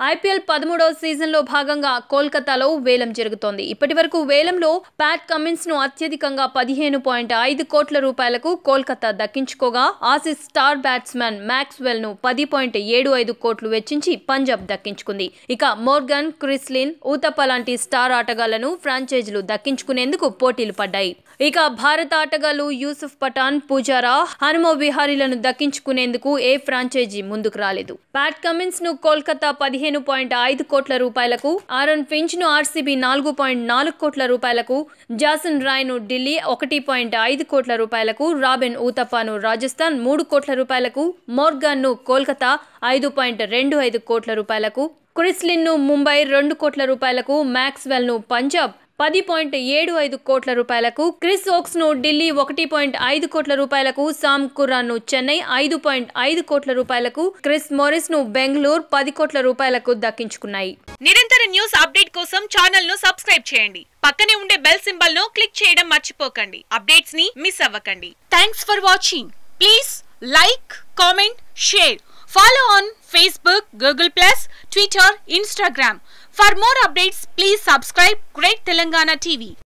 IPL పదమూడవ సీజన్లో భాగంగా కోల్కతాలో వేలం జరుగుతోంది ఇప్పటి వరకు వేలంలో ప్యాట్ కమిన్స్ ను అత్యధికంగా పదిహేను పాయింట్ ఐదు కోట్ల రూపాయలకు కోల్కతా దక్కించుకోగా ఆసీస్ స్టార్ బ్యాట్స్మెన్ మ్యాక్స్వెల్ ను పది పాయింట్ ఏడు ఐదు కోట్లు వెచ్చించి పంజాబ్ దక్కించుకుంది ఇక మోర్గన్ క్రిస్లిన్ ఊతప్ప లాంటి స్టార్ ఆటగాళ్లను ఫ్రాంచైజీలు దక్కించుకునేందుకు పోటీలు పడ్డాయి ఇక భారత ఆటగాళ్లు యూసుఫ్ పఠాన్ పూజారా హనుమ విహారీలను దక్కించుకునేందుకు ఏ ఫ్రాంచైజీ ముందుకు రాలేదు ప్యాట్ కమిన్స్ ను కోల్కతా పదిహేను పాయింట్ ఐదు కోట్ల రూపాయలకు ఆరన్ ఫించ్ ను ఆర్సీబీ నాలుగు పాయింట్ నాలుగు కోట్ల రూపాయలకు జాసన్ రాయ్ ను ఢిల్లీ ఒకటి పాయింట్ ఐదు కోట్ల రూపాయలకు రాబిన్ ఊతపాను రాజస్థాన్ మూడు కోట్ల రూపాయలకు మోర్గాన్ ను కోల్కతా ఐదు పాయింట్ రెండు ఐదు కోట్ల రూపాయలకు క్రిస్లిన్ ను ముంబై రెండు కోట్ల రూపాయలకు మ్యాక్స్వెల్ ను పంజాబ్ పది పాయింట్ ఏడు ఐదు కోట్ల రూపాయలకు క్రిస్ ఓక్స్ ను ఢిల్లీ ఒకటి పాయింట్ ఐదు కోట్ల రూపాయలకు సామ్ కురాన్ ను చెన్నై ఐదు పాయింట్ ఐదు కోట్ల రూపాయలకు క్రిస్ మోరిస్ ను బెంగళూరు పది కోట్ల రూపాయలకు దక్కించుకున్నాయి నిరంతర న్యూస్ అప్డేట్ కోసం ఛానల్ ను సబ్స్క్రైబ్ చేయండి పక్కనే ఉండే బెల్ సింబల్ ను క్లిక్ చేయడం మర్చిపోకండి అప్డేట్స్ ని మిస్ అవ్వకండి thanks for watching please like comment share follow on Facebook Google plus Twitter Instagram for more updates please subscribe great Telangana TV